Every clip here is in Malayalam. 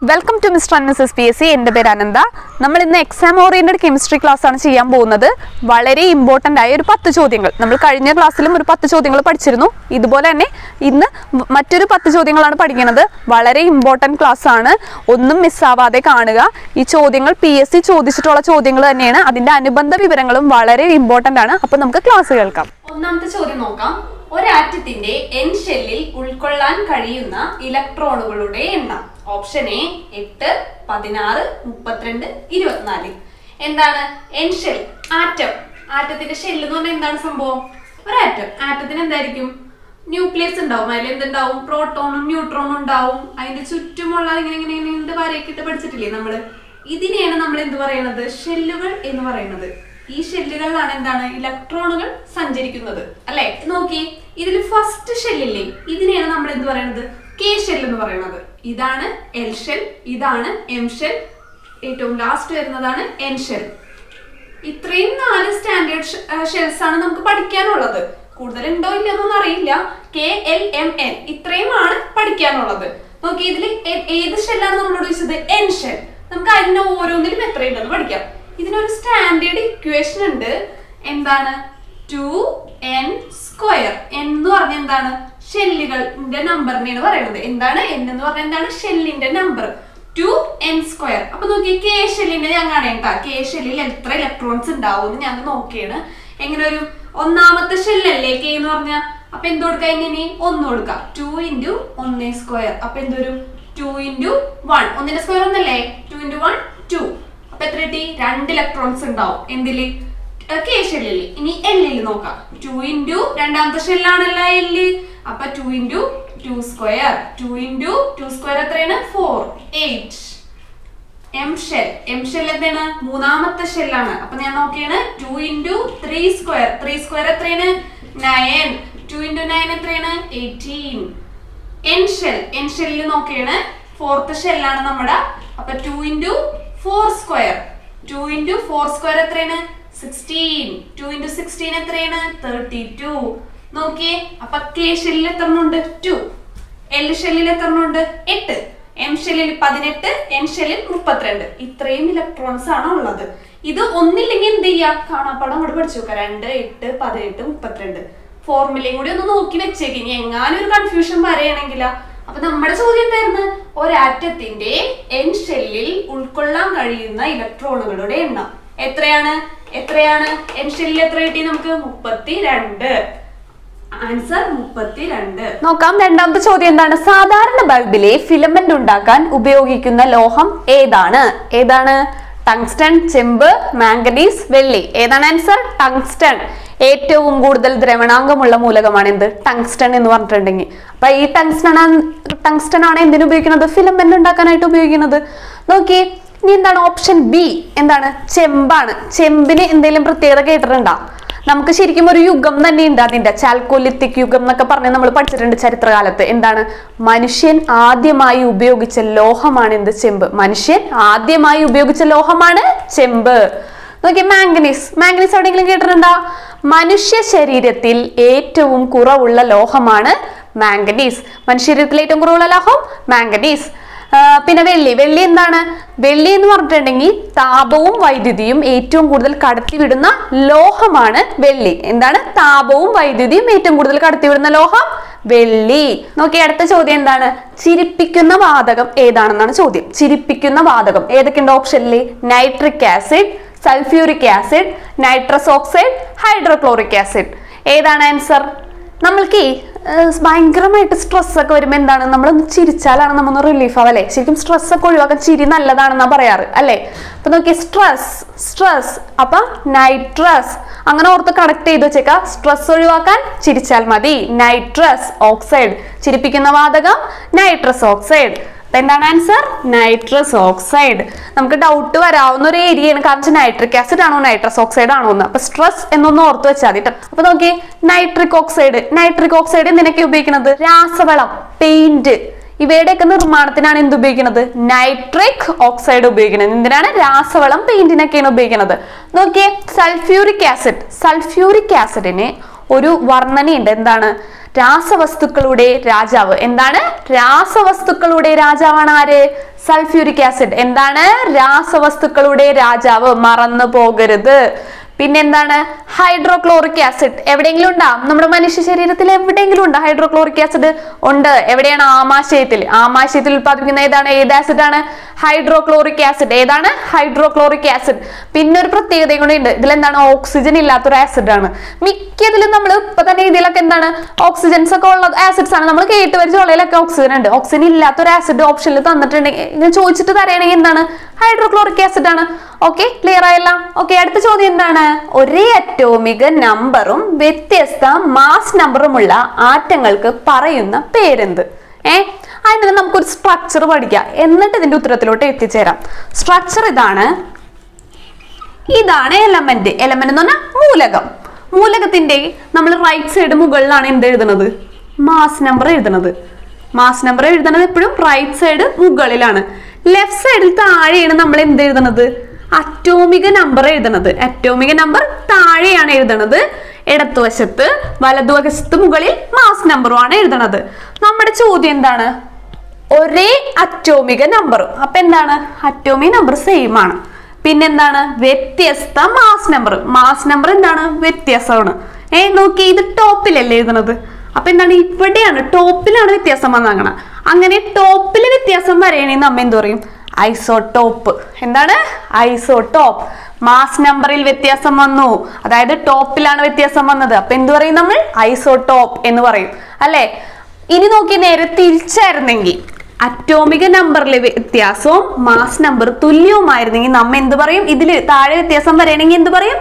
വെൽക്കം ടു മിസ്റ്റർ അന്നസ് എസ് പി എസ് സി എൻ്റെ പേര് അനന്ത നമ്മൾ ഇന്ന് എക്സാം ഓറിയൻറ്റഡ് കെമിസ്ട്രി ക്ലാസ് ആണ് ചെയ്യാൻ പോകുന്നത് വളരെ ഇമ്പോർട്ടൻ്റ് ആയ ഒരു പത്ത് ചോദ്യങ്ങൾ നമ്മൾ കഴിഞ്ഞ ക്ലാസ്സിലും ഒരു പത്ത് ചോദ്യങ്ങൾ പഠിച്ചിരുന്നു ഇതുപോലെ തന്നെ ഇന്ന് വ- മറ്റൊരു പത്ത് ചോദ്യങ്ങളാണ് പഠിക്കുന്നത് വളരെ ഇമ്പോർട്ടൻറ്റ് ക്ലാസ് ആണ് ഒന്നും മിസ്സാവാതെ കാണുക ഈ ചോദ്യങ്ങൾ പി എസ് സി ചോദിച്ചിട്ടുള്ള ചോദ്യങ്ങൾ തന്നെയാണ് അതിൻ്റെ അനുബന്ധ വിവരങ്ങളും വളരെ ഇമ്പോർട്ടൻ്റ് ആണ് അപ്പോൾ നമുക്ക് ക്ലാസ് കേൾക്കാം ഒന്നാമത്തെ ചോദ്യം നോക്കാം ഒരാറ്റത്തിന്റെ എൻ ഷെല്ലിൽ ഉൾക്കൊള്ളാൻ കഴിയുന്ന ഇലക്ട്രോണുകളുടെ എണ്ണം ഓപ്ഷൻ എ എട്ട് പതിനാറ് മുപ്പത്തിരണ്ട് ഇരുപത്തിനാല് എന്താണ് എൻ ഷെൽ ആറ്റം ആറ്റത്തിന്റെ ഷെല്ല് എന്ന് പറഞ്ഞാൽ എന്താണ് സംഭവം ഒരു ആറ്റം ആറ്റത്തിന് എന്തായിരിക്കും ന്യൂക്ലിയസ് ഉണ്ടാവും അതിൽ എന്തുണ്ടാവും പ്രോട്ടോണും ന്യൂട്രോണും ഉണ്ടാവും അതിന്റെ ചുറ്റുമുള്ള ഇങ്ങനെ ഇങ്ങനെ ഇങ്ങനെ ഇങ്ങനെ വരയൊക്കെ ഇട്ട് പഠിച്ചിട്ടില്ലേ നമ്മള് ഇതിനെയാണ് നമ്മൾ എന്ത് പറയുന്നത് ഷെല്ലുകൾ എന്ന് പറയുന്നത് ഈ ഷെല്ലുകളിലാണ് എന്താണ് ഇലക്ട്രോണുകൾ സഞ്ചരിക്കുന്നത് അല്ലെ നോക്കി ഇതിൽ ഫസ്റ്റ് ഷെല്ലില്ലേ ഇതിനെയാണ് നമ്മൾ എന്ത് പറയുന്നത് കെ ഷെൽ എന്ന് പറയുന്നത് ഇതാണ് എൽ ഷെൽ ഇതാണ് എം ഷെൽ ഏറ്റവും ലാസ്റ്റ് വരുന്നതാണ് എൻ ഷെൽ ഇത്രയും നാല് സ്റ്റാൻഡേർഡ് ഷെൽസ് ആണ് നമുക്ക് പഠിക്കാനുള്ളത് കൂടുതൽ ഉണ്ടോ ഇല്ലെന്നൊന്നും അറിയില്ല കെ എൽ എം എൻ ഇത്രയുമാണ് പഠിക്കാനുള്ളത് നോക്കി ഇതിൽ ഏത് ഷെല്ലാണ് നമ്മളോട് ചോദിച്ചത് എൻ ഷെൽ നമുക്ക് അതിന് ഓരോന്നിലും എത്രയുണ്ടെന്ന് പഠിക്കാം ഇതിനൊരു സ്റ്റാൻഡേർഡ് ഇക്വേഷൻ ഉണ്ട് എന്താണ് ടു എൻ സ്ക്വയർ എന്ന് പറഞ്ഞ എന്താണ് ഷെല്ലുകളുടെ നമ്പറിനെയാണ് പറയുന്നത് എന്താണ് എൻ എന്ന് പറഞ്ഞാൽ എന്താണ് ഷെല്ലിന്റെ നമ്പർ ടു എൻ സ്ക്വയർ അപ്പൊ നോക്കി കെ ഷെല്ലിന്റെ ഞാൻ കാണേണ്ട കെ ഷെല്ലിൽ എത്ര ഇലക്ട്രോൺസ് ഉണ്ടാവും എന്ന് ഞാൻ നോക്കിയാണ് എങ്ങനെ ഒരു ഒന്നാമത്തെ ഷെല്ലല്ലേ കെ എന്ന് പറഞ്ഞാൽ അപ്പൊ എന്ത് കൊടുക്കാം ഇനി ഒന്ന് കൊടുക്കാം ടു ഇൻറ്റു ഒന്നേ സ്ക്വയർ അപ്പൊ എന്തൊരു ടു ഇൻറ്റു വൺ ഒന്നിന്റെ സ്ക്വയർ ഒന്നല്ലേ ടു ഇൻറ്റു വൺ ടു അപ്പൊ എത്ര കിട്ടി രണ്ട് ഇലക്ട്രോൺസ് ഉണ്ടാവും എന്തില് കെ ഷെല്ലില് ഇനി എല്ലിൽ നോക്കാം ടു ഇൻറ്റു രണ്ടാമത്തെ ഷെല്ലാണല്ലോ എല്ല് അപ്പൊ two into two square two into two square എത്രയാണ് four eight M shell M shell എന്താണ് മൂന്നാമത്തെ ഷെല്ലാണ് അപ്പൊ ഞാൻ നോക്കിയാണ് two into three square three square എത്രയാണ് നയൻ ടു ഇൻറ്റു നയൻ എത്രയാണ് എയ്റ്റീൻ എൻ ഷെൽ എൻ ഷെല്ലിൽ നോക്കിയാണ് ഫോർത്ത് ഷെല്ലാണ് നമ്മുടെ അപ്പൊ two into four square two into four square എത്രയാണ് സിക്സ്റ്റീൻ ടു ഇൻറ്റു സിക്സ്റ്റീൻ എത്രയാണ് തേർട്ടി ടു നോക്കിയേ അപ്പൊ കെ ഷെല്ലിൽ എത്ര ഉണ്ട് ടു എൽ ഷെല്ലിൽ എത്ര ഉണ്ട് എട്ട് എം ഷെല്ലിൽ പതിനെട്ട് എൻ ഷെല്ലിൽ മുപ്പത്തിരണ്ട് ഇത്രയും ഇലക്ട്രോൺസ് ആണ് ഉള്ളത് ഇത് ഒന്നില്ലെങ്കിൽ എന്ത് ചെയ്യാം കാണാപ്പാടം കൂടി പഠിച്ചു നോക്കാം രണ്ട് എട്ട് പതിനെട്ട് മുപ്പത്തിരണ്ട് ഫോർമുലയും കൂടി ഒന്ന് നോക്കി വെച്ചേക്ക് ഇനി എങ്ങാനും ഒരു കൺഫ്യൂഷൻ വരെയാണെങ്കിലാ അപ്പൊ നമ്മുടെ ചോദ്യം എന്തായിരുന്നു ഒരാറ്റത്തിന്റെ എൻ ഷെല്ലിൽ ഉൾക്കൊള്ളാൻ കഴിയുന്ന ഇലക്ട്രോണുകളുടെ എണ്ണം എത്രയാണ് എത്രയാണ് എൻ ഷെല്ലിൽ എത്ര കിട്ടി നമുക്ക് മുപ്പത്തി രണ്ട് ആൻസർ മുപ്പത്തി രണ്ട് നോക്കാം രണ്ടാമത്തെ ചോദ്യം എന്താണ് സാധാരണ ബൾബിലെ ഫിലമെന്റ് ഉണ്ടാക്കാൻ ഉപയോഗിക്കുന്ന ലോഹം ഏതാണ് ഏതാണ് ടങ്സ്റ്റൺ ചെമ്പ് മാംഗനീസ് വെള്ളി ഏതാണ് ആൻസർ ടങ്സ്റ്റൺ ഏറ്റവും കൂടുതൽ ദ്രവണാങ്കമുള്ള മൂലകമാണ് എന്ത് ടങ്സ്റ്റൺ എന്ന് പറഞ്ഞിട്ടുണ്ടെങ്കിൽ അപ്പൊ ഈ ടങ്സ്റ്റൺ ടങ്സ്റ്റൺ ആണ് എന്തിനു ഉപയോഗിക്കുന്നത് ഫിലമെന്റ് ഉണ്ടാക്കാനായിട്ട് ഉപയോഗിക്കുന്നത് നോക്കിയേ ഇനി എന്താണ് ഓപ്ഷൻ ബി എന്താണ് ചെമ്പാണ് ചെമ്പിന് എന്തെങ്കിലും പ്രത്യേകത കേട്ടിട്ടുണ്ടോ നമുക്ക് ശരിക്കും ഒരു യുഗം തന്നെ ഉണ്ട് അതിന്റെ ചാൽക്കോലിത്തിക് യുഗം എന്നൊക്കെ പറഞ്ഞ് നമ്മൾ പഠിച്ചിട്ടുണ്ട് ചരിത്രകാലത്ത് എന്താണ് മനുഷ്യൻ ആദ്യമായി ഉപയോഗിച്ച ലോഹമാണ് എന്ത് ചെമ്പ് മനുഷ്യൻ ആദ്യമായി ഉപയോഗിച്ച ലോഹമാണ് ചെമ്പ് നോക്കിയേ മാംഗനീസ് മാംഗനീസ് എവിടെയെങ്കിലും കേട്ടിട്ടുണ്ടോ മനുഷ്യ ശരീരത്തിൽ ഏറ്റവും കുറവുള്ള ലോഹമാണ് മാംഗനീസ് മനുഷ്യ ശരീരത്തിൽ ഏറ്റവും കുറവുള്ള ലോഹം മാംഗനീസ് ആ, പിന്നെ വെള്ളി വെള്ളി എന്താണ് വെള്ളി എന്ന് പറഞ്ഞിട്ടുണ്ടെങ്കിൽ താപവും വൈദ്യുതിയും ഏറ്റവും കൂടുതൽ കടത്തിവിടുന്ന ലോഹമാണ് വെള്ളി എന്താണ് താപവും വൈദ്യുതിയും ഏറ്റവും കൂടുതൽ കടത്തിവിടുന്ന ലോഹം വെള്ളി നോക്കി അടുത്ത ചോദ്യം എന്താണ് ചിരിപ്പിക്കുന്ന വാതകം ഏതാണെന്നാണ് ചോദ്യം ചിരിപ്പിക്കുന്ന വാതകം ഏതൊക്കെയുണ്ട് ഓപ്ഷനിൽ nitric acid sulphuric acid nitrous oxide hydrochloric acid ഏതാണ് ആൻസർ നമ്മൾക്ക് ഈ, ഏർ, ഭയങ്കരമായിട്ട് സ്ട്രെസ് ഒക്കെ വരുമ്പോൾ എന്താണ് നമ്മളൊന്ന് ചിരിച്ചാലാണ് നമ്മൊന്ന് റിലീഫ് ആവല്ലേ ശരിക്കും സ്ട്രെസ് ഒക്കെ ഒഴിവാക്കാൻ ചിരി നല്ലതാണെന്നാ പറയാറ് അല്ലേ അപ്പൊ നോക്കി സ്ട്രെസ് സ്ട്രെസ് അപ്പൊ നൈട്രസ് അങ്ങനെ ഓർത്ത് കണക്ട് ചെയ്ത് വെച്ചേക്കാം സ്ട്രെസ് ഒഴിവാക്കാൻ ചിരിച്ചാൽ മതി നൈട്രസ് ഓക്സൈഡ് ചിരിപ്പിക്കുന്ന വാതകം നൈട്രസ് ഓക്സൈഡ് അപ്പൊ എന്താണ് ആൻസർ നൈട്രസ് ഓക്സൈഡ് നമുക്ക് ഡൗട്ട് വരാവുന്ന ഒരു ഏരിയയാണ് കാരണം വെച്ചാൽ നൈട്രിക് ആസിഡ് ആണോ നൈട്രസ് ഓക്സൈഡ് ആണോ എന്ന് അപ്പൊ സ്ട്രെസ് എന്നൊന്ന് ഓർത്ത് വെച്ചാൽ മതി ട്ടോ. അപ്പൊ നോക്കി നൈട്രിക് ഓക്സൈഡ് നൈട്രിക് ഓക്സൈഡ് എന്തിനൊക്കെ ഉപയോഗിക്കുന്നത് രാസവളം പെയിന്റ് ഇവയുടെയൊക്കെ നിർമ്മാണത്തിനാണ് എന്ത് ഉപയോഗിക്കുന്നത് നൈട്രിക് ഓക്സൈഡ് ഉപയോഗിക്കുന്നത് എന്തിനാണ് രാസവളം പെയിന്റിനൊക്കെയാണ് ഉപയോഗിക്കുന്നത് നോക്കിയേ സൾഫ്യൂരിക് ആസിഡ് സൾഫ്യൂരിക് ആസിഡിന് ഒരു വർണ്ണനയുണ്ട് എന്താണ് രാസവസ്തുക്കളുടെ രാജാവ് എന്താണ് രാസവസ്തുക്കളുടെ രാജാവാണ് ആര് സൾഫ്യൂരിക് ആസിഡ് എന്താണ് രാസവസ്തുക്കളുടെ രാജാവ് മറന്നു പോകരുത് പിന്നെന്താണ് ഹൈഡ്രോക്ലോറിക് ആസിഡ് എവിടെയെങ്കിലും ഉണ്ടാ നമ്മുടെ മനുഷ്യ ശരീരത്തിൽ എവിടെയെങ്കിലും ഉണ്ടോ ഹൈഡ്രോക്ലോറിക് ആസിഡ് ഉണ്ട് എവിടെയാണ് ആമാശയത്തിൽ ആമാശയത്തിൽ ഉത്പാദിപ്പിക്കുന്ന ഏതാണ് ഏത് ആസിഡ് ആണ് ഹൈഡ്രോക്ലോറിക് ആസിഡ് ഏതാണ് ഹൈഡ്രോക്ലോറിക് ആസിഡ് പിന്നെ ഒരു പ്രത്യേകതയും കൂടി ഉണ്ട് ഇതിൽ എന്താണ് ഓക്സിജൻ ഇല്ലാത്തൊരു ആസിഡ് ആണ് മിക്കതിലും നമ്മൾ ഇപ്പൊ തന്നെ ഇതിലൊക്കെ എന്താണ് ഓക്സിജൻസ് ഒക്കെ ഉള്ള ആസിഡ്സ് ആണ് നമ്മൾ കേട്ട് വരിച്ച ഉള്ളതിലൊക്കെ ഓക്സിജൻ ഉണ്ട് ഓക്സിജൻ ഇല്ലാത്തൊരു ആസിഡ് ഓപ്ഷനിൽ തന്നിട്ടുണ്ടെങ്കിൽ ഇങ്ങനെ ചോദിച്ചിട്ട് തരണമെങ്കിൽ എന്താണ് ഹൈഡ്രോക്ലോറിക് ആസിഡ് ആണ് ഓക്കെ ക്ലിയർ ആയല്ല ഓക്കെ അടുത്ത ചോദ്യം എന്താണ് ഒരേ അറ്റോമിക നമ്പറും വ്യത്യസ്ത മാസ് നമ്പറുമുള്ള ആറ്റങ്ങൾക്ക് പറയുന്ന പേരെന്ത് ഏ അതിന് നമുക്കൊരു സ്ട്രക്ചർ പഠിക്കാം എന്നിട്ട് ഇതിന്റെ ഉത്തരത്തിലോട്ട് എത്തിച്ചേരാം സ്ട്രക്ചർ ഇതാണ് ഇതാണ് എലമെന്റ് എലമെന്റ് എന്ന് പറഞ്ഞാൽ മൂലകം മൂലകത്തിന്റെ നമ്മൾ റൈറ്റ് സൈഡ് മുകളിലാണ് എന്ത് എഴുതുന്നത് മാസ് നമ്പർ എഴുതുന്നത് മാസ് നമ്പർ എഴുതുന്നത് എപ്പോഴും റൈറ്റ് സൈഡ് മുകളിലാണ് ലെഫ്റ്റ് സൈഡിൽ താഴെയാണ് നമ്മൾ എന്ത് എഴുതുന്നത് അറ്റോമിക നമ്പർ എഴുതുന്നത് അറ്റോമിക നമ്പർ താഴെയാണ് എഴുതുന്നത് ഇടതുവശത്ത് വലതുവശത്ത് മുകളിൽ മാസ് നമ്പറുമാണ് എഴുതുന്നത് നമ്മുടെ ചോദ്യം എന്താണ് ഒരേ അറ്റോമിക നമ്പർ അപ്പൊ എന്താണ് അറ്റോമിക നമ്പർ സെയിം ആണ് പിന്നെന്താണ് വ്യത്യസ്ത മാസ് നമ്പർ മാസ് നമ്പർ എന്താണ് വ്യത്യാസമാണ് ഏ നോക്കി ഇത് ടോപ്പിലല്ലേ എഴുതണത് അപ്പൊ എന്താണ് ഇവിടെയാണ് ടോപ്പിലാണ് വ്യത്യാസം വന്നാങ്ങണം അങ്ങനെ ടോപ്പിൽ വ്യത്യാസം വരെയാണെങ്കിൽ നമ്മ എന്ത് പറയും ഐസോടോപ്പ് എന്താണ് ഐസോടോപ്പ് മാസ് നമ്പറിൽ വ്യത്യാസം വന്നു അതായത് ടോപ്പിലാണ് വ്യത്യാസം വന്നത് അപ്പൊ എന്ത് പറയും നമ്മൾ ഐസോടോപ്പ് എന്ന് പറയും അല്ലെ ഇനി നോക്കി നേരെ തിരിച്ചായിരുന്നെങ്കിൽ അറ്റോമിക നമ്പറിലെ വ്യത്യാസവും മാസ് നമ്പർ തുല്യവുമായിരുന്നെങ്കിൽ നമ്മ എന്ത് പറയും ഇതിൽ താഴെ വ്യത്യാസം വരണമെങ്കിൽ എന്ത് പറയും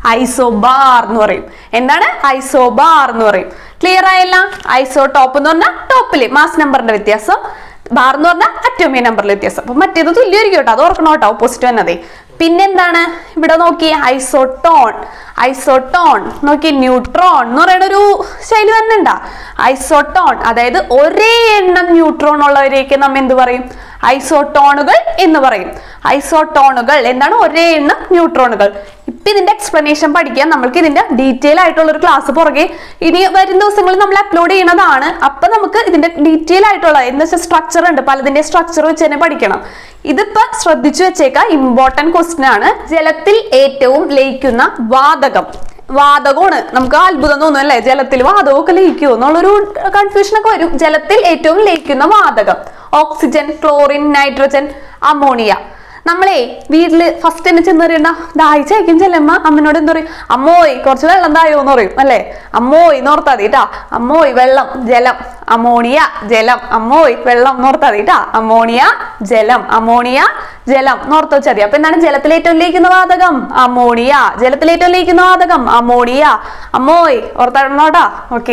ഐസോബാർ എന്ന് പറയും എന്താണ് ഐസോബാർ എന്ന് പറയും ക്ലിയർ ആയല്ല ഐസോ ടോപ്പ് എന്ന് പറഞ്ഞാൽ ടോപ്പില് മാസ് നമ്പറിന്റെ വ്യത്യാസം ബാർ എന്ന് പറഞ്ഞാൽ അറ്റോമിക നമ്പറിലെ വ്യത്യാസം അപ്പൊ മറ്റേത് തുല്യമായിരിക്കും കേട്ടോ അത് ഓർക്കണം കേട്ടോ ഓപ്പോസിറ്റ് വന്നതേ പിന്നെന്താണ് ഇവിടെ നോക്കി ഐസോട്ടോൺ ഐസോട്ടോൺ നോക്കി ന്യൂട്രോൺ എന്ന് പറയുന്ന ഒരു ശൈലി തന്നെ ഉണ്ടാ ഐസോട്ടോൺ അതായത് ഒരേ എണ്ണം ന്യൂട്രോൺ ഉള്ളവരെയൊക്കെ നമ്മ എന്ത് പറയും ഐസോട്ടോണുകൾ എന്ന് പറയും ഐസോട്ടോണുകൾ എന്താണ് ഒരേ എണ്ണം ന്യൂട്രോണുകൾ ഇപ്പൊ ഇതിന്റെ എക്സ്പ്ലനേഷൻ പഠിക്കാൻ നമ്മൾക്ക് ഇതിന്റെ ഡീറ്റെയിൽ ആയിട്ടുള്ള ഒരു ക്ലാസ് പുറകെ ഇനി വരും ദിവസങ്ങളിൽ നമ്മൾ അപ്ലോഡ് ചെയ്യുന്നതാണ് അപ്പൊ നമുക്ക് ഇതിന്റെ ഡീറ്റെയിൽ ആയിട്ടുള്ള എന്ന് വെച്ചാൽ സ്ട്രക്ചർ ഉണ്ട് പലതിന്റെ സ്ട്രക്ചർ വെച്ച് തന്നെ പഠിക്കണം ഇതിപ്പോ ശ്രദ്ധിച്ചു വെച്ചേക്ക ഇമ്പോർട്ടന്റ് ക്വസ്റ്റ്യൻ ആണ് ജലത്തിൽ ഏറ്റവും ലയിക്കുന്ന വാതകം വാതകമാണ് നമുക്ക് അത്ഭുതം തോന്നും അല്ലേ ജലത്തിൽ വാതകമൊക്കെ ലയിക്കുമോ എന്നുള്ളൊരു കൺഫ്യൂഷൻ ഒക്കെ വരും ജലത്തിൽ ഏറ്റവും ലയിക്കുന്ന വാതകം ഓക്സിജൻ ക്ലോറിൻ നൈട്രജൻ അമോണിയ നമ്മളെ വീട്ടില് ഫസ്റ്റ് തന്നെ ചെന്ന് പറയണ്ട ദാഹിച്ചായിരിക്കും ചെല്ലമ്മ അമ്മനോട് എന്താ പറയും അമ്മോയ് കുറച്ച് വെള്ളം തായോ എന്ന് പറയും അല്ലേ അമ്മോയ് നോർത്താ മതി കേട്ടാ അമ്മോയ് വെള്ളം ജലം അമോണിയ ജലം അമ്മോയ് വെള്ളം നോർത്താ മതി കേട്ടാ അമോണിയ ജലം അമോണിയ ജലം നോർത്ത് വെച്ചാൽ മതി അപ്പൊ എന്താണ് ജലത്തിൽ ഏറ്റവും ലയിക്കുന്ന വാതകം അമോണിയ ജലത്തിൽ ഏറ്റവും ലയിക്കുന്ന വാതകം അമോണിയ അമ്മോയ് ഓർത്താടണോട്ടാ ഓക്കെ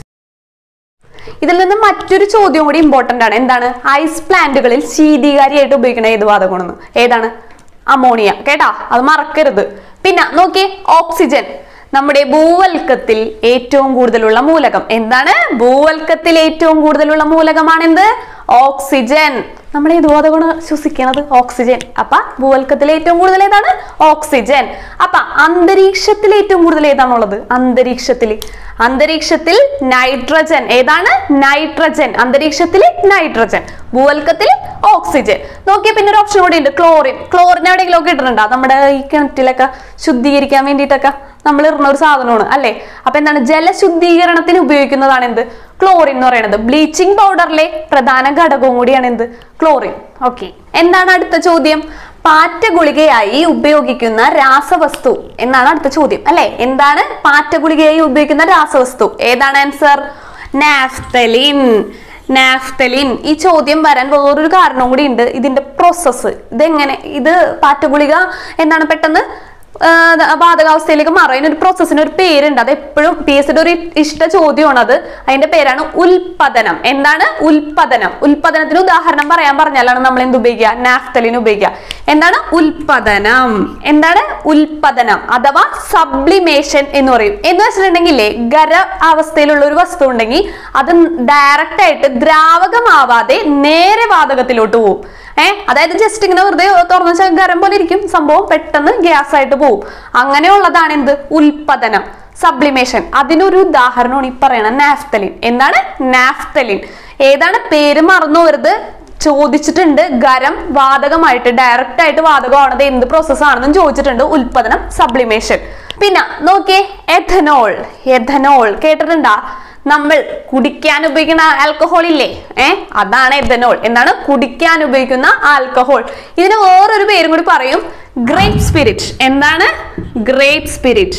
ഇതിൽ നിന്ന് മറ്റൊരു ചോദ്യം കൂടി ഇമ്പോർട്ടന്റ് ആണ് എന്താണ് ഐസ് പ്ലാന്റുകളിൽ ശീതീകാരിയായിട്ട് ഉപയോഗിക്കുന്ന ഏത് വാതകമാണെന്ന് ഏതാണ് അമോണിയ കേട്ടാ അത് മറക്കരുത് പിന്നെ നോക്കി ഓക്സിജൻ നമ്മുടെ ഭൂവൽക്കത്തിൽ ഏറ്റവും കൂടുതലുള്ള മൂലകം എന്താണ് ഭൂവൽക്കത്തിൽ ഏറ്റവും കൂടുതലുള്ള മൂലകമാണ് എന്ത് ഓക്സിജൻ നമ്മൾ ഏത് വാതകമാണ് ശ്വസിക്കുന്നത് ഓക്സിജൻ അപ്പൊ ഭൂവൽക്കത്തിൽ ഏറ്റവും കൂടുതൽ ഏതാണ് ഓക്സിജൻ അപ്പൊ അന്തരീക്ഷത്തിൽ ഏറ്റവും കൂടുതൽ ഏതാണുള്ളത് അന്തരീക്ഷത്തിൽ അന്തരീക്ഷത്തിൽ നൈട്രജൻ ഏതാണ് നൈട്രജൻ അന്തരീക്ഷത്തിൽ നൈട്രജൻ ഭൂവൽക്കത്തിൽ ഓക്സിജൻ നോക്കിയ പിന്നെ ഒരു ഓപ്ഷൻ കൂടി ഉണ്ട് ക്ലോറിൻ ക്ലോറിൻ എവിടെയെങ്കിലും ഒക്കെ ഇട്ടിട്ടുണ്ടോ നമ്മുടെ ഈ കിണറ്റിലൊക്കെ ശുദ്ധീകരിക്കാൻ വേണ്ടിയിട്ടൊക്കെ നമ്മൾ ഇടുന്ന ഒരു സാധനമാണ് അല്ലെ അപ്പൊ എന്താണ് ജലശുദ്ധീകരണത്തിന് ഉപയോഗിക്കുന്നതാണ് എന്ത് ക്ലോറിൻ എന്ന് പറയുന്നത് ബ്ലീച്ചിങ് പൗഡറിലെ പ്രധാന ഘടകവും കൂടിയാണ് എന്ത് ക്ലോറിൻ ഓക്കെ എന്താണ് അടുത്ത ചോദ്യം പാറ്റ ഗുളികയായി ഉപയോഗിക്കുന്ന രാസവസ്തു എന്നാണ് അടുത്ത ചോദ്യം അല്ലെ എന്താണ് പാറ്റ ഗുളികയായി ഉപയോഗിക്കുന്ന രാസവസ്തു ഏതാണ് ആൻസർ നാഫ്തലിൻ നാഫ്തലിൻ ഈ ചോദ്യം വരാൻ വേറൊരു കാരണം കൂടി ഉണ്ട് ഇതിന്റെ പ്രോസസ്സ് ഇതെങ്ങനെ ഇത് പാറ്റ ഗുളിക എന്താണ് പെട്ടെന്ന് ആ, ബാധകാവസ്ഥയിലേക്ക് മാറും അതിനൊരു പ്രോസസ്സിന് ഒരു പേരുണ്ട് അത് എപ്പോഴും പി എസ് ഒരു ഇഷ്ട ചോദ്യമാണ് അത് അതിന്റെ പേരാണ് ഉൽപ്പതനം എന്താണ് ഉൽപ്പതനം ഉൽപ്പതനത്തിന് ഉദാഹരണം പറയാൻ പറഞ്ഞാലാണ് നമ്മൾ എന്ത് ഉപയോഗിക്കുക നാഫ്തലിൻ ഉപയോഗിക്കുക എന്താണ് ഉൽപ്പതനം എന്താണ് ഉൽപ്പതനം അഥവാ സബ്ലിമേഷൻ എന്ന് പറയും എന്ന് വെച്ചിട്ടുണ്ടെങ്കിലേ ഖര അവസ്ഥയിലുള്ള ഒരു വസ്തു ഉണ്ടെങ്കിൽ അത് ഡയറക്റ്റ് ആയിട്ട് ദ്രാവകമാവാതെ നേരെ വാതകത്തിലോട്ട് പോകും ഏഹ് അതായത് ജസ്റ്റ് ഇങ്ങനെ വെറുതെ തുറന്നു വെച്ചാൽ ഗരം പോലെ ഇരിക്കും സംഭവം പെട്ടെന്ന് ഗ്യാസ് ആയിട്ട് പോകും അങ്ങനെയുള്ളതാണ് എന്ത് ഉൽപ്പതനം സബ്ലിമേഷൻ അതിനൊരു ഉദാഹരണമാണ് ഈ പറയണ നാഫ്തലിൻ എന്താണ് നാഫ്തലിൻ ഏതാണ് പേര് മറന്നു വരുത് ചോദിച്ചിട്ടുണ്ട് ഖരം വാതകമായിട്ട് ഡയറക്റ്റ് ആയിട്ട് വാതകമാണത് എന്ത് പ്രോസസ് ആണെന്നും ചോദിച്ചിട്ടുണ്ട് ഉൽപ്പദനം സബ്ലിമേഷൻ പിന്നെ നോക്കിയേ എഥനോൾ എഥനോൾ കേട്ടിട്ടുണ്ടാ നമ്മൾ കുടിക്കാൻ ഉപയോഗിക്കുന്ന ആൽക്കഹോൾ ഇല്ലേ ഏ അതാണ് എഥനോൾ എന്താണ് കുടിക്കാൻ ഉപയോഗിക്കുന്ന ആൽക്കഹോൾ ഇതിന് വേറൊരു പേരും കൂടി പറയും ഗ്രേപ്പ് സ്പിരിറ്റ് എന്താണ് ഗ്രേപ്പ് സ്പിരിറ്റ്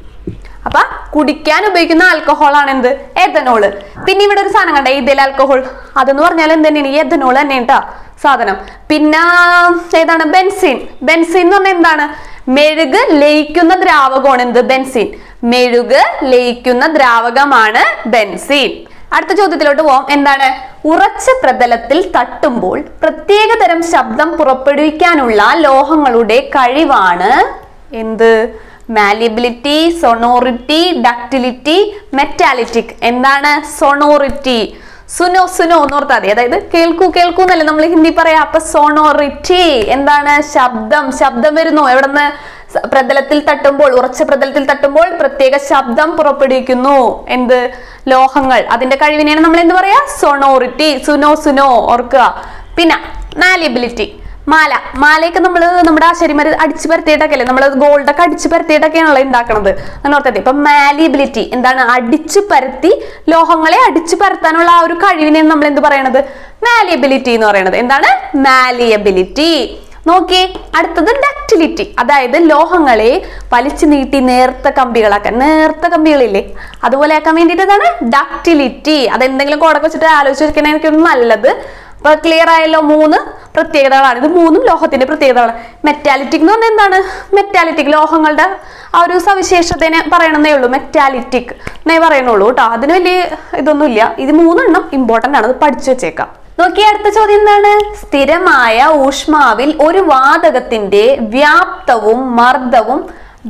അപ്പൊ കുടിക്കാൻ ഉപയോഗിക്കുന്ന ആൽക്കഹോൾ ആണ് എന്ത് എഥനോള് പിന്നെ ഇവിടെ ഒരു സാധനം കണ്ട ഇതിൽ ആൽക്കഹോൾ അതെന്ന് പറഞ്ഞാൽ എന്ത് തന്നെയാണ് ഈ എഥനോൾ തന്നെ കേട്ടാ സാധനം പിന്നെ ഏതാണ് ബെൻസിൻ ബെൻസിൻ എന്ന് പറഞ്ഞാൽ എന്താണ് മെഴുക് ലയിക്കുന്ന ദ്രാവകമാണ് എന്ത് ബെൻസിൻ മെഴുക് ലയിക്കുന്ന ദ്രാവകമാണ് ബെൻസിൻ അടുത്ത ചോദ്യത്തിലോട്ട് പോവാം എന്താണ് ഉറച്ച പ്രതലത്തിൽ തട്ടുമ്പോൾ പ്രത്യേകതരം ശബ്ദം പുറപ്പെടുവിക്കാനുള്ള ലോഹങ്ങളുടെ കഴിവാണ് എന്ത് മാലിബിലിറ്റി സൊണോറിറ്റി ഡക്റ്റിലിറ്റി മെറ്റാലിറ്റിക് എന്താണ് സൊണോറിറ്റി സുനോ സുനോ എന്ന് ഓർത്താൽ മതി അതായത് കേൾക്കൂ കേൾക്കൂ എന്നല്ലേ നമ്മൾ ഹിന്ദി പറയാം അപ്പൊ സോണോറിറ്റി എന്താണ് ശബ്ദം ശബ്ദം വരുന്നു എവിടുന്ന് സ- പ്രതലത്തിൽ തട്ടുമ്പോൾ ഉറച്ച പ്രതലത്തിൽ തട്ടുമ്പോൾ പ്രത്യേക ശബ്ദം പുറപ്പെടുവിക്കുന്നു എന്ത് ലോഹങ്ങൾ അതിന്റെ കഴിവിനെയാണ് നമ്മൾ എന്ത് പറയാ സൊണോറിറ്റി സുനോ സുനോ ഓർക്കുക പിന്നെ മാലിബിലിറ്റി മാല മാലയൊക്കെ നമ്മൾ നമ്മുടെ ആശാരിമാര് അടിച്ചു പരത്തിയിട്ടൊക്കെ അല്ലേ നമ്മൾ ഗോൾഡൊക്കെ അടിച്ചു പരത്തിയിട്ടൊക്കെയാണല്ലോ ഉണ്ടാക്കണത് അങ്ങനെ ഓർത്തത് ഇപ്പൊ മാലിബിലിറ്റി എന്താണ് അടിച്ചു പരത്തി ലോഹങ്ങളെ അടിച്ചു പരത്താനുള്ള ആ ഒരു കഴിവിനെയാണ് നമ്മൾ എന്ത് പറയണത് മാലിയബിലിറ്റി എന്ന് പറയുന്നത് എന്താണ് മാലിയബിലിറ്റി നോക്കിയേ അടുത്തത് ഡക്റ്റിലിറ്റി അതായത് ലോഹങ്ങളെ വലിച്ചു നീട്ടി നേർത്ത കമ്പികളാക്കാൻ നേർത്ത കമ്പികളില്ലേ അതുപോലെ ആക്കാൻ വേണ്ടിയിട്ടതാണ് ഡക്റ്റിലിറ്റി അതെന്തെങ്കിലും കോടൊക്കെ വെച്ചിട്ട് ആലോചിച്ച് വെക്കണേ എനിക്ക് നല്ലത് അപ്പൊ ക്ലിയർ ആയല്ലോ മൂന്ന് പ്രത്യേകതകളാണ് ഇത് മൂന്നും ലോഹത്തിന്റെ പ്രത്യേകതകളാണ് മെറ്റാലിറ്റിക് എന്ന് പറഞ്ഞാൽ എന്താണ് മെറ്റാലിറ്റിക് ലോഹങ്ങളുടെ ആ ഒരു സവിശേഷതനെ പറയണമെന്നേ ഉള്ളൂ മെറ്റാലിറ്റിക് എന്നേ പറയണുള്ളൂ കേട്ടോ അതിന് വലിയ ഇതൊന്നുമില്ല ഇത് മൂന്നെണ്ണം ഇമ്പോർട്ടന്റ് ആണ് അത് പഠിച്ചു വെച്ചേക്കാം നോക്കി അടുത്ത ചോദ്യം എന്താണ് സ്ഥിരമായ ഊഷ്മാവിൽ ഒരു വാതകത്തിന്റെ വ്യാപ്തവും മർദ്ദവും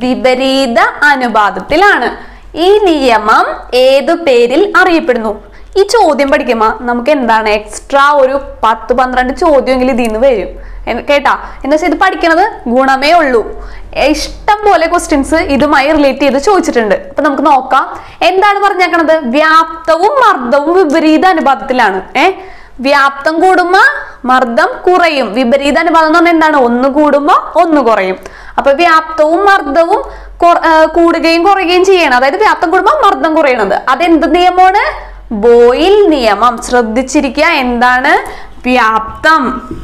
വിപരീത അനുപാതത്തിലാണ് ഈ നിയമം ഏതു പേരിൽ അറിയപ്പെടുന്നു ഈ ചോദ്യം പഠിക്കുമ്പോ നമുക്ക് എന്താണ് എക്സ്ട്രാ ഒരു പത്ത് പന്ത്രണ്ട് ചോദ്യമെങ്കിലും ഇതിൽ നിന്ന് വരും എന്ന് കേട്ടാ എന്ന് വെച്ചാൽ ഇത് പഠിക്കണത് ഗുണമേ ഉള്ളൂ ഏ, ഇഷ്ടം പോലെ ക്വസ്റ്റ്യൻസ് ഇതുമായി റിലേറ്റ് ചെയ്ത് ചോദിച്ചിട്ടുണ്ട് അപ്പൊ നമുക്ക് നോക്കാം എന്താണ് പറഞ്ഞേക്കണത് വ്യാപ്തവും മർദ്ദവും വിപരീത അനുപാതത്തിലാണ് ഏ വ്യാപ്തം കൂടുമ്പോ മർദ്ദം കുറയും വിപരീത അനുപാതം എന്ന് പറഞ്ഞാൽ എന്താണ് ഒന്ന് കൂടുമ്പോ ഒന്ന് കുറയും അപ്പൊ വ്യാപ്തവും മർദ്ദവും കൊ- ആ, കൂടുകയും കുറയുകയും ചെയ്യണം അതായത് വ്യാപ്തം കൂടുമ്പോ മർദ്ദം കുറയണത് അതെന്ത് നിയമമാണ് ബോയിൽ നിയമം ശ്രദ്ധിച്ചിരിക്കുക എന്താണ് വ്യാപ്തം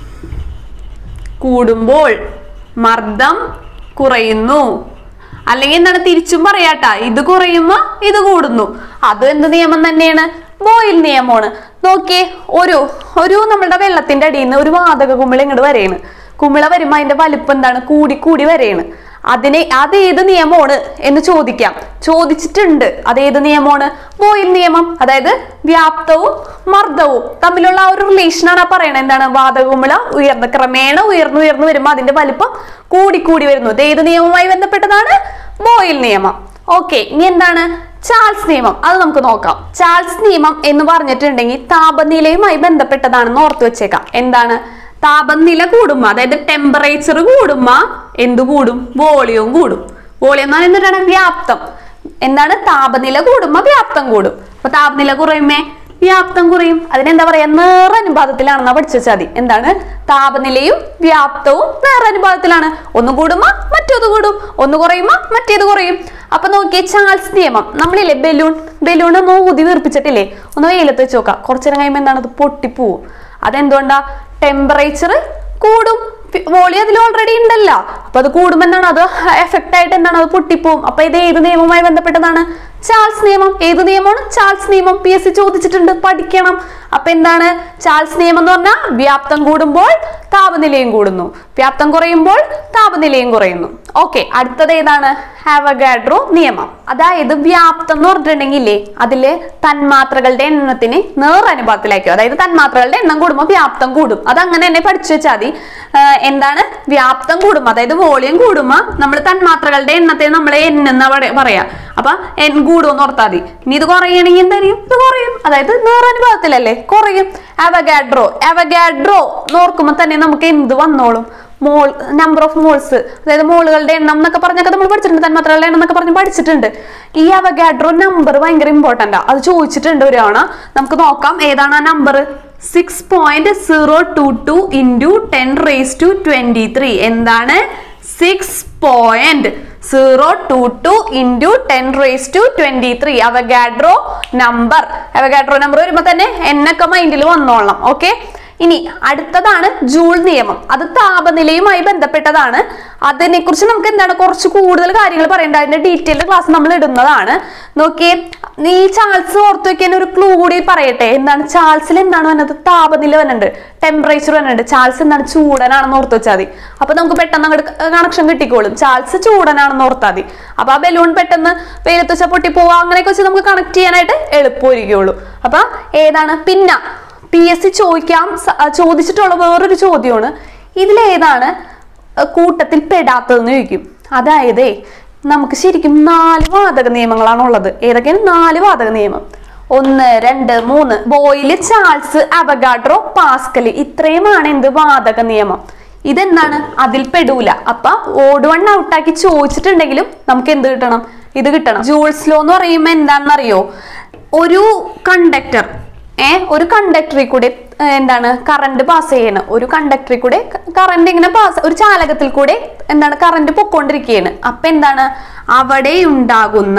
കൂടുമ്പോൾ മർദ്ദം കുറയുന്നു അല്ലെങ്കിൽ എന്താണ് തിരിച്ചും പറയാട്ടാ ഇത് കുറയുമ്പോ ഇത് കൂടുന്നു അത് എന്ത് നിയമം തന്നെയാണ് ബോയിൽ നിയമമാണ് നോക്കിയേ ഒരു ഒരു നമ്മളുടെ വെള്ളത്തിന്റെ അടിയിൽ നിന്ന് ഒരു വാതക കുമിള ഇങ്ങോട്ട് വരെയാണ് കുമിള വരുമ്പോ അതിന്റെ വലിപ്പം എന്താണ് കൂടി കൂടി വരെയാണ് അതിനെ അത് ഏത് നിയമമാണ് എന്ന് ചോദിക്കാം ചോദിച്ചിട്ടുണ്ട് അത് ഏത് നിയമമാണ് ബോയിൽ നിയമം അതായത് വ്യാപ്തവും മർദ്ദവും തമ്മിലുള്ള ആ ഒരു റിലേഷൻ ആണ് പറയണത് എന്താണ് വാതകകുമിള ഉയർന്ന് ക്രമേണ ഉയർന്നു ഉയർന്നു വരുമ്പോൾ അതിന്റെ വലിപ്പം കൂടി കൂടി വരുന്നു ഇത് ഏത് നിയമവുമായി ബന്ധപ്പെട്ടതാണ് ബോയിൽ നിയമം ഓക്കെ ഇനി എന്താണ് ചാൾസ് നിയമം അത് നമുക്ക് നോക്കാം ചാൾസ് നിയമം എന്ന് പറഞ്ഞിട്ടുണ്ടെങ്കിൽ താപനിലയുമായി ബന്ധപ്പെട്ടതാണെന്ന് ഓർത്തു വെച്ചേക്കാം എന്താണ് താപനില കൂടുമ്പോ അതായത് ടെമ്പറേച്ചർ കൂടുമ്പോ എന്ത് കൂടും വോളിയവും കൂടും വോളിയം എന്ന് പറയുന്നത് എന്താണ് വ്യാപ്തം എന്താണ് താപനില കൂടുമ്പോ വ്യാപ്തം കൂടും അപ്പൊ താപനില കുറയുമേ വ്യാപ്തം കുറയും അതിനെന്താ പറയാ നേറനുപാതത്തിലാണെന്നാ പഠിച്ചു വെച്ചാൽ മതി എന്താണ് താപനിലയും വ്യാപ്തവും നേറനുപാതത്തിലാണ് ഒന്ന് കൂടുമ്പോ മറ്റേത് കൂടും ഒന്ന് കുറയുമ്പോ മറ്റേത് കുറയും അപ്പൊ നോക്കിയേ ചാൾസ് നിയമം നമ്മളില്ലേ ബലൂൺ ബലൂൺ ഒന്ന് ഊതി വീർപ്പിച്ചിട്ടില്ലേ ഒന്ന് വെയിലത്ത് വെച്ച് നോക്കാം കുറച്ചു നേരം കഴിയുമ്പോൾ എന്താണ് അത് പൊട്ടിപ്പോവും അതെന്തുകൊണ്ടാ ടെമ്പറേച്ചർ കൂടും വോളിയം അതിൽ ഓൾറെഡി ഉണ്ടല്ലോ അപ്പൊ അത് കൂടുമ്പോൾ എന്താണ് അത് എഫക്റ്റ് ആയിട്ട് എന്താണ് അത് പൊട്ടിപ്പോവും അപ്പൊ ഇത് ഏത് നിയമവുമായി ബന്ധപ്പെട്ടതാണ് ചാൾസ് നിയമം ഏത് നിയമമാണ് ചാൾസ് നിയമം പി എസ് സി ചോദിച്ചിട്ടുണ്ട് പഠിക്കണം അപ്പൊ എന്താണ് ചാൾസ് നിയമം എന്ന് പറഞ്ഞാൽ വ്യാപ്തം കൂടുമ്പോൾ താപനിലയും കൂടുന്നു വ്യാപ്തം കുറയുമ്പോൾ താപനിലയും കുറയുന്നു ഓക്കെ അടുത്തത് ഏതാണ് ഹാവഗാഡ്രോ നിയമം അതായത് വ്യാപ്തം എന്ന് പറഞ്ഞിട്ടുണ്ടെങ്കിലേ അതില് തന്മാത്രകളുടെ എണ്ണത്തിന് നേർ അനുപാതത്തിലായിരിക്കും അതായത് തന്മാത്രകളുടെ എണ്ണം കൂടുമ്പോൾ വ്യാപ്തം കൂടും അത് അങ്ങനെ തന്നെ പഠിച്ചു വെച്ചാൽ മതി ആഹ് എന്താണ് വ്യാപ്തം കൂടുമ്പോൾ അതായത് വോളിയം കൂടുമ്പോൾ നമ്മൾ തന്മാത്രകളുടെ എണ്ണത്തെ നമ്മൾ എൻ എന്നാ പറ- പറയാ അപ്പൊ എൻ കൂടുമെന്ന് ഓർത്താൽ മതി ഇനി ഇത് കുറയണമെങ്കിൽ എന്തായിരിക്കും ഇത് കുറയും അതായത് നേറനുപാതത്തിലല്ലേ കുറയും അവഗാഡ്രോ അവഗാഡ്രോ നോർക്കുമ്പോൾ തന്നെ നമുക്ക് എന്ത് വന്നോളും മോൾ നമ്പർ ഓഫ് മോൾസ് അതായത് മോളുകളുടെ എണ്ണം എന്നൊക്കെ പറഞ്ഞൊക്കെ നമ്മൾ പഠിച്ചിട്ടുണ്ട് തന്മാത്രകളുടെ എണ്ണം എന്നൊക്കെ പറഞ്ഞ് പഠിച്ചിട്ടുണ്ട് ഈ അവഗാഡ്രോ നമ്പർ ഭയങ്കര ഇമ്പോർട്ടൻ്റ് അത് ചോദിച്ചിട്ടുണ്ട് ഒരു തവണ നമുക്ക് നോക്കാം ഏതാണ് ആ number six point zero two two into ten raise to twenty three എന്താണ് six point zero two two into ten raise to twenty three Avogadro number Avogadro number വരുമ്പോൾ തന്നെ എന്നൊക്കെ മൈൻഡിൽ വന്നോളണം ഓക്കെ ഇനി അടുത്തതാണ് ജൂൾ നിയമം അത് താപനിലയുമായി ബന്ധപ്പെട്ടതാണ് അതിനെക്കുറിച്ച് നമുക്ക് എന്താണ് കുറച്ച് കൂടുതൽ കാര്യങ്ങൾ പറയേണ്ട അതിന്റെ ഡീറ്റെയിൽഡ് ക്ലാസ് നമ്മൾ ഇടുന്നതാണ് നോക്കിയേ നീ ചാൾസ് ഓർത്ത് വെക്കാൻ ഒരു ക്ലൂ കൂടി പറയട്ടെ എന്താണ് ചാൾസിൽ എന്താണ് വന്നത് താപനില വന്നിട്ടുണ്ട് ടെമ്പറേച്ചർ വന്നിട്ടുണ്ട് ചാൾസ് എന്താണ് ചൂടനാണെന്ന് ഓർത്ത് വെച്ചാൽ മതി അപ്പൊ നമുക്ക് പെട്ടെന്ന് അങ്ങോട്ട് കണക്ഷൻ കിട്ടിക്കോളും ചാൾസ് ചൂടനാണെന്ന് ഓർത്താൽ മതി അപ്പൊ ആ ബലൂൺ പെട്ടെന്ന് വെയിലത്ത് വെച്ചാൽ പൊട്ടി പോവാ അങ്ങനെയൊക്കെ വെച്ച് നമുക്ക് കണക്ട് ചെയ്യാനായിട്ട് എളുപ്പമായിരിക്കുള്ളൂ അപ്പൊ ഏതാണ് പിന്നെ പി എസ് സി ചോദിക്കാം സ- ആ, ചോദിച്ചിട്ടുള്ള വേറൊരു ചോദ്യമാണ് ഇതിലേതാണ് അഹ് കൂട്ടത്തിൽ പെടാത്തതെന്ന് ചോദിക്കും അതായത് നമുക്ക് ശരിക്കും നാല് വാതക നിയമങ്ങളാണ് ഉള്ളത് ഏതൊക്കെയാണ് നാല് വാതക നിയമം ഒന്ന് രണ്ട് മൂന്ന് ബോയില് ചാൾസ് അവഗാഡ്രോ പാസ്കല് ഇത്രയുമാണ് എന്ത് വാതക നിയമം ഇതെന്താണ് അതിൽ പെടൂല അപ്പൊ ഓട് വൺ ഔട്ടാക്കി ചോദിച്ചിട്ടുണ്ടെങ്കിലും നമുക്ക് എന്ത് കിട്ടണം ഇത് കിട്ടണം ജൂൾസ് ലോ എന്ന് പറയുമ്പോൾ എന്താണെന്നറിയോ ഒരു കണ്ടക്ടർ ഏ ഒരു കണ്ടക്ടറിൽ കൂടെ ഏ, എന്താണ് കറണ്ട് പാസ് ചെയ്യണം ഒരു കണ്ടക്ടറിൽ കൂടെ കറണ്ട് ഇങ്ങനെ പാസ് ഒരു ചാലകത്തിൽ കൂടെ എന്താണ് കറണ്ട് പൊക്കോണ്ടിരിക്കുകയാണ് അപ്പൊ എന്താണ് അവിടെ ഉണ്ടാകുന്ന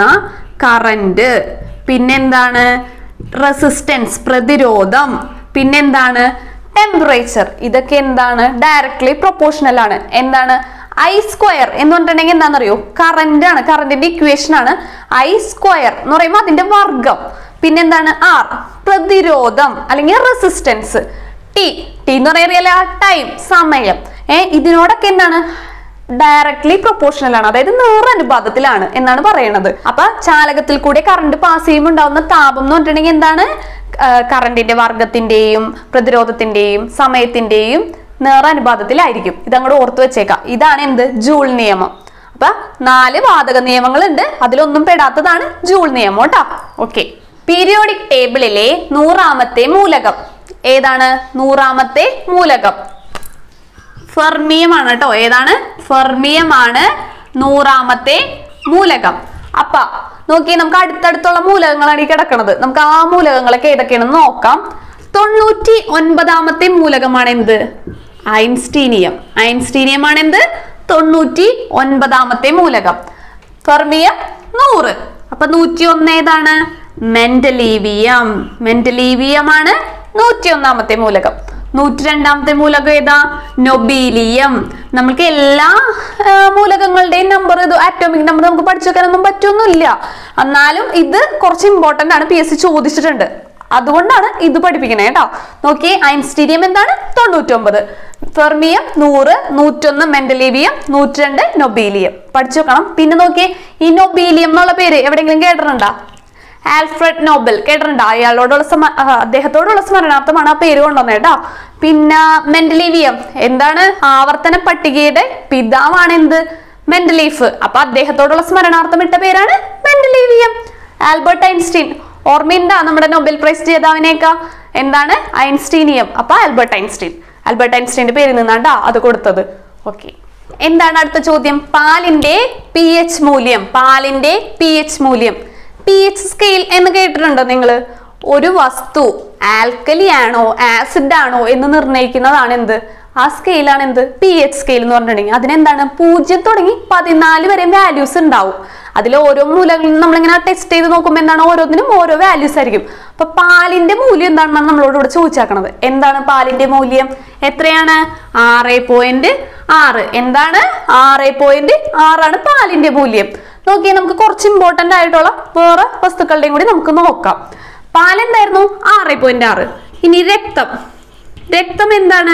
കറണ്ട് പിന്നെന്താണ് റെസിസ്റ്റൻസ് പ്രതിരോധം പിന്നെന്താണ് ടെമ്പറേച്ചർ ഇതൊക്കെ എന്താണ് ഡയറക്ട്ലി പ്രൊപ്പോർഷണൽ ആണ് എന്താണ് ഐ സ്ക്വയർ എന്ന് പറഞ്ഞിട്ടുണ്ടെങ്കിൽ എന്താണെന്നറിയോ കറന്റ് ആണ് കറന്റിന്റെ ഇക്വേഷൻ ആണ് ഐ സ്ക്വയർ എന്ന് പറയുമ്പോൾ അതിന്റെ വർഗം പിന്നെന്താണ് ആർ പ്രതിരോധം അല്ലെങ്കിൽ റെസിസ്റ്റൻസ് ടി ടി എന്ന് പറയുന്ന ടൈം സമയം ഏ ഇതിനോടൊക്കെ എന്താണ് ഡയറക്ട്ലി പ്രൊപ്പോർഷണൽ ആണ് അതായത് നേറനുപാതത്തിലാണ് എന്നാണ് പറയുന്നത് അപ്പൊ ചാലകത്തിൽ കൂടെ കറണ്ട് പാസ് ചെയ്യുമ്പോൾ ഉണ്ടാവുന്ന താപം എന്ന് പറഞ്ഞിട്ടുണ്ടെങ്കിൽ എന്താണ് കറണ്ടിന്റെ വർഗത്തിന്റെയും പ്രതിരോധത്തിന്റെയും സമയത്തിന്റെയും നേറാനുപാതത്തിലായിരിക്കും ഇതങ്ങോട്ട് ഓർത്തു വെച്ചേക്കാം ഇതാണ് എന്ത് ജൂൾ നിയമം അപ്പൊ നാല് വാതക നിയമങ്ങളുണ്ട് അതിലൊന്നും പെടാത്തതാണ് ജൂൾ നിയമം കേട്ടോ ഓക്കെ പീരിയോഡിക് ടേബിളിലെ നൂറാമത്തെ മൂലകം ഏതാണ് നൂറാമത്തെ മൂലകം ഫെർമിയമാണ് കേട്ടോ ഏതാണ് ഫെർമിയമാണ് നൂറാമത്തെ മൂലകം അപ്പ നോക്കി നമുക്ക് അടുത്തടുത്തുള്ള മൂലകങ്ങളാണ് ഈ കിടക്കുന്നത് നമുക്ക് ആ മൂലകങ്ങളൊക്കെ ഏതൊക്കെയാണെന്ന് നോക്കാം തൊണ്ണൂറ്റി ഒൻപതാമത്തെ മൂലകമാണ് എന്ത് ഐൻസ്റ്റീനിയം ഐൻസ്റ്റീനിയമാണ് എന്ത് തൊണ്ണൂറ്റി ഒൻപതാമത്തെ മൂലകം ഫെർമിയം നൂറ് അപ്പൊ നൂറ്റി ഒന്ന് ഏതാണ് മെന്റലീവിയം മെന്റലീവിയമാണ് നൂറ്റി ഒന്നാമത്തെ മൂലകം നൂറ്റി രണ്ടാമത്തെ മൂലകം ഏതാ നൊബീലിയം നമുക്ക് എല്ലാ ആ, മൂലകങ്ങളുടെയും നമ്പർ ഇത് ആറ്റോമിക് നമ്പർ നമുക്ക് പഠിച്ചു വെക്കാനൊന്നും പറ്റൊന്നുമില്ല എന്നാലും ഇത് കുറച്ച് ഇമ്പോർട്ടന്റ് ആണ് പി എസ് സി ചോദിച്ചിട്ടുണ്ട് അതുകൊണ്ടാണ് ഇത് പഠിപ്പിക്കണേ കേട്ടോ നോക്കി ഐൻസ്റ്റീരിയം എന്താണ് തൊണ്ണൂറ്റൊമ്പത് ഫെർമിയം നൂറ് നൂറ്റൊന്ന് മെന്റലീവിയം നൂറ്റിരണ്ട് നൊബീലിയം പഠിച്ചു വെക്കണം പിന്നെ നോക്കിയേ ഈ നൊബീലിയം എന്നുള്ള പേര് എവിടെയെങ്കിലും കേട്ടിട്ടുണ്ടോ ആൽഫ്രഡ് നോബൽ കേട്ടിട്ടുണ്ടോ അയാളോടുള്ള സമ ആ, അദ്ദേഹത്തോടുള്ള സ്മരണാർത്ഥമാണ് ആ പേര് കൊണ്ടുവന്നത് കേട്ടോ പിന്നെ മെന്റലീവിയം എന്താണ് ആവർത്തന പട്ടികയുടെ പിതാവാണ് എന്ത് മെന്റലീഫ് അപ്പൊ അദ്ദേഹത്തോടുള്ള സ്മരണാർത്ഥം ഇട്ട പേരാണ് മെന്റലീവിയം ആൽബർട്ട് ഐൻസ്റ്റീൻ ഓർമ്മയുണ്ടാ നമ്മുടെ നൊബൽ പ്രൈസ് ജേതാവിനേക്ക എന്താണ് ഐൻസ്റ്റീനിയം അപ്പൊ ആൽബർട്ട് ഐൻസ്റ്റീൻ ആൽബർട്ട് ഐൻസ്റ്റീന്റെ പേരിൽ നിന്നാണ്ടാ അത് കൊടുത്തത് ഓക്കെ എന്താണ് അടുത്ത ചോദ്യം പാലിന്റെ പി എച്ച് മൂല്യം പാലിന്റെ പി എച്ച് മൂല്യം പി എച്ച് സ്കെയിൽ എന്ന് കേട്ടിട്ടുണ്ടോ നിങ്ങൾ ഒരു വസ്തു ആൽക്കലി ആണോ ആസിഡ് ആണോ എന്ന് നിർണ്ണയിക്കുന്നതാണ് എന്ത് ആ സ്കെയിലാണ് എന്ത് പി എച്ച് സ്കെയിൽ എന്ന് പറഞ്ഞിട്ടുണ്ടെങ്കിൽ അതിനെന്താണ് പൂജ്യം തുടങ്ങി പതിനാല് വരെ വാല്യൂസ് ഉണ്ടാവും അതിൽ ഓരോ മൂലകളിലും നമ്മളിങ്ങനെ ടെസ്റ്റ് ചെയ്ത് നോക്കുമ്പോൾ എന്താണ് ഓരോന്നിനും ഓരോ വാല്യൂസ് ആയിരിക്കും അപ്പൊ പാലിന്റെ മൂല്യം എന്താണെന്നാണ് നമ്മളോട് ഇവിടെ ചോദിച്ചാക്കണത് എന്താണ് പാലിന്റെ മൂല്യം എത്രയാണ് ആറ് പോയിന്റ് ആറ് എന്താണ് ആറ് പോയിന്റ് ആറാണ് പാലിന്റെ മൂല്യം നോക്കിയേ നമുക്ക് കുറച്ച് ഇമ്പോർട്ടന്റ് ആയിട്ടുള്ള വേറെ വസ്തുക്കളുടെയും കൂടി നമുക്ക് നോക്കാം പാലെന്തായിരുന്നു ആറ് പോയിന്റ് ആറ് ഇനി രക്തം രക്തം എന്താണ്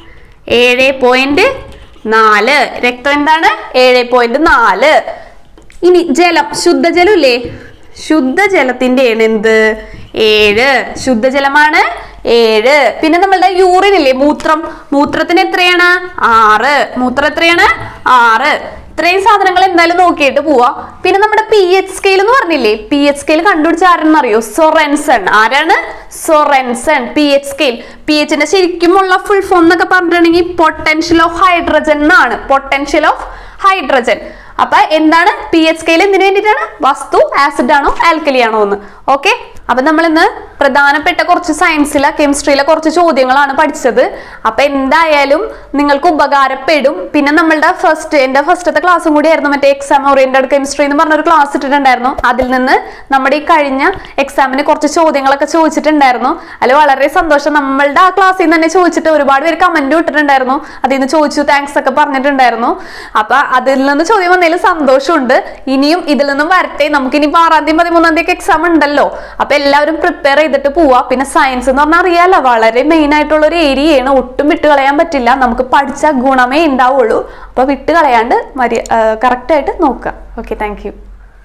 ഏഴ് പോയിന്റ് നാല് രക്തം എന്താണ് ഏഴ് പോയിന്റ് നാല് ഇനി ജലം ശുദ്ധജലം ഇല്ലേ ശുദ്ധജലത്തിന്റെ ആണ് എന്ത് ഏഴ് ശുദ്ധജലമാണ് ഏഴ് പിന്നെ നമ്മളുടെ യൂറിൻ ഇല്ലേ മൂത്രം മൂത്രത്തിന് എത്രയാണ് ആറ് മൂത്രം എത്രയാണ് ആറ് ഇത്രയും സാധനങ്ങൾ എന്തായാലും നോക്കിയിട്ട് പോവാ പിന്നെ നമ്മുടെ പി എച്ച് സ്കെയിൽ എന്ന് പറഞ്ഞില്ലേ പി എച്ച് സ്കെയിൽ കണ്ടുപിടിച്ച ആരെന്ന് അറിയോ സൊറൻസൺ ആരാണ് Sorensen P H scale P എച്ചിന്റെ ശരിക്കുമുള്ള ഫുൾ ഫോം എന്നൊക്കെ പറഞ്ഞിട്ടുണ്ടെങ്കിൽ പൊട്ടൻഷ്യൽ ഓഫ് ഹൈഡ്രജൻ എന്നാണ് പൊട്ടൻഷ്യൽ ഓഫ് ഹൈഡ്രജൻ അപ്പൊ എന്താണ് പി എച്ച് സ്കെയിൽ എന്തിനു വേണ്ടിയിട്ടാണ് വസ്തു ആസിഡ് ആണോ ആൽക്കലി ആണോ എന്ന് ഓക്കെ അപ്പൊ നമ്മൾ ഇന്ന് പ്രധാനപ്പെട്ട കുറച്ച് സയൻസിലെ കെമിസ്ട്രിയിലെ കുറച്ച് ചോദ്യങ്ങളാണ് പഠിച്ചത് അപ്പൊ എന്തായാലും നിങ്ങൾക്ക് ഉപകാരപ്പെടും പിന്നെ നമ്മളുടെ ഫസ്റ്റ് എന്റെ ഫസ്റ്റത്തെ ക്ലാസ്സും കൂടി ആയിരുന്നു മറ്റേ എക്സാം ഓറിയന്റഡ് കെമിസ്ട്രി എന്ന് പറഞ്ഞൊരു ക്ലാസ് ഇട്ടിട്ടുണ്ടായിരുന്നു അതിൽ നിന്ന് നമ്മുടെ ഈ കഴിഞ്ഞ എക്സാമിന് കുറച്ച് ചോദ്യങ്ങളൊക്കെ ചോദിച്ചിട്ടുണ്ടായിരുന്നു അതിൽ വളരെ സന്തോഷം നമ്മളുടെ ആ ക്ലാസ്സിൽ നിന്ന് തന്നെ ചോദിച്ചിട്ട് ഒരുപാട് പേര് കമന്റ് ഇട്ടിട്ടുണ്ടായിരുന്നു അതിൽ നിന്ന് ചോദിച്ചു താങ്ക്സ് ഒക്കെ പറഞ്ഞിട്ടുണ്ടായിരുന്നു അപ്പൊ അതിൽ നിന്ന് ചോദ്യം വന്നതിൽ സന്തോഷമുണ്ട് ഇനിയും ഇതിൽ നിന്നും വരട്ടെ നമുക്ക് ഇനി ആറാം തീയതി പതിമൂന്നാം തീയതി എക്സാം ഉണ്ടല്ലോ അപ്പൊ എല്ലാവരും പ്രിപ്പയർ ചെയ്തിട്ട് പോവാ പിന്നെ സയൻസ് എന്ന് പറഞ്ഞാൽ അറിയാലോ വളരെ മെയിൻ ആയിട്ടുള്ള ഒരു ഏരിയയാണ് ഒട്ടും വിട്ട് കളയാൻ പറ്റില്ല നമുക്ക് പഠിച്ച ഗുണമേ ഉണ്ടാവുള്ളൂ അപ്പൊ വിട്ട് കളയാണ്ട് മര്യ കറക്റ്റ് ആയിട്ട് നോക്കുക ഓക്കെ താങ്ക് യു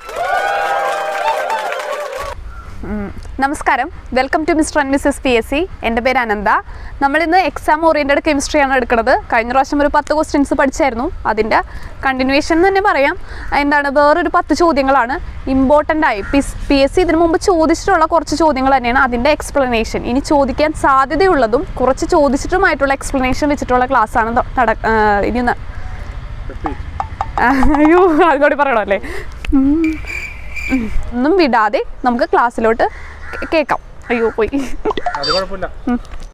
നമസ്കാരം welcome to mister and missus P S C എൻ്റെ പേര് അനന്ത നമ്മളിന്ന് എക്സാം ഓറിയൻറ്റഡ് കെമിസ്ട്രിയാണ് എടുക്കുന്നത് കഴിഞ്ഞ പ്രാവശ്യം ഒരു പത്ത് ക്വസ്റ്റ്യൻസ് പഠിച്ചായിരുന്നു അതിൻ്റെ കണ്ടിന്യൂവേഷൻ എന്ന് തന്നെ പറയാം എന്താണ് വേറൊരു പത്ത് ചോദ്യങ്ങളാണ് ഇമ്പോർട്ടൻ്റ് ആയി പി പി എസ് സി ഇതിനു മുമ്പ് ചോദിച്ചിട്ടുള്ള കുറച്ച് ചോദ്യങ്ങൾ തന്നെയാണ് അതിൻ്റെ എക്സ്പ്ലനേഷൻ ഇനി ചോദിക്കാൻ സാധ്യതയുള്ളതും കുറച്ച് ചോദിച്ചിട്ടുമായിട്ടുള്ള എക്സ്പ്ലനേഷൻ വെച്ചിട്ടുള്ള ക്ലാസ്സാണ് നട ആ, ഇനി ന- അയ്യോ അതുകൂടി പറയണോ അല്ലേ ഉം. ഉം. ഒന്നും വിടാതെ നമുക്ക് ക്ലാസ്സിലോട്ട് കേ- കേൾക്കാം അയ്യോ പോയി അത് കുഴപ്പമില്ല